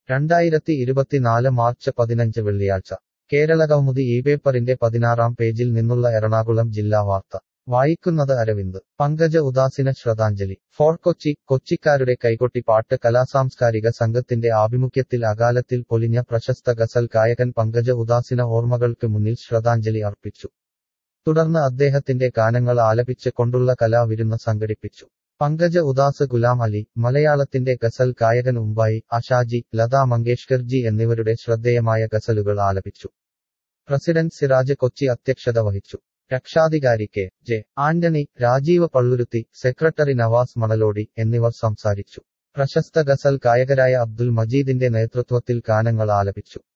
രണ്ടായിരത്തി ഇരുപത്തിനാല് മാർച്ച് പതിനഞ്ച് വെള്ളിയാഴ്ച കേരളകൗമുദി ഈ പേപ്പറിന്റെ പതിനാറാം പേജിൽ നിന്നുള്ള എറണാകുളം ജില്ലാ വാർത്ത വായിക്കുന്നത് അരവിന്ദ് പങ്കജ ഉദാസിന് ശ്രദ്ധാഞ്ജലി ഫോർട്ട് കൊച്ചി കൊച്ചിക്കാരുടെ കൈകൊട്ടി പാട്ട് കലാസാംസ്കാരിക സംഘത്തിന്റെ ആഭിമുഖ്യത്തിൽ അകാലത്തിൽ പൊലിഞ്ഞ പ്രശസ്ത ഗസൽ ഗായകൻ പങ്കജ ഉദാസിന ഓർമ്മകൾക്ക് മുന്നിൽ ശ്രദ്ധാഞ്ജലി അർപ്പിച്ചു തുടർന്ന് അദ്ദേഹത്തിന്റെ ഗാനങ്ങൾ ആലപിച്ച് കൊണ്ടുള്ള കലാവിരുന്ന് സംഘടിപ്പിച്ചു പങ്കജ ഉദാസ് ഗുലാം അലി മലയാളത്തിന്റെ ഗസൽ ഗായകൻ ഉമ്പായി അഷാജി ലതാ മങ്കേഷ്കർജി എന്നിവരുടെ ശ്രദ്ധേയമായ ഗസലുകൾ ആലപിച്ചു പ്രസിഡന്റ് സിറാജ് കൊച്ചി അധ്യക്ഷത വഹിച്ചു രക്ഷാധികാരി K J Antony Rajeev Palluruthy secretary Navas Manalody എന്നിവർ സംസാരിച്ചു പ്രശസ്ത ഗസൽ ഗായകരായ അബ്ദുൽ മജീദിന്റെ നേതൃത്വത്തിൽ ഗാനങ്ങൾ ആലപിച്ചു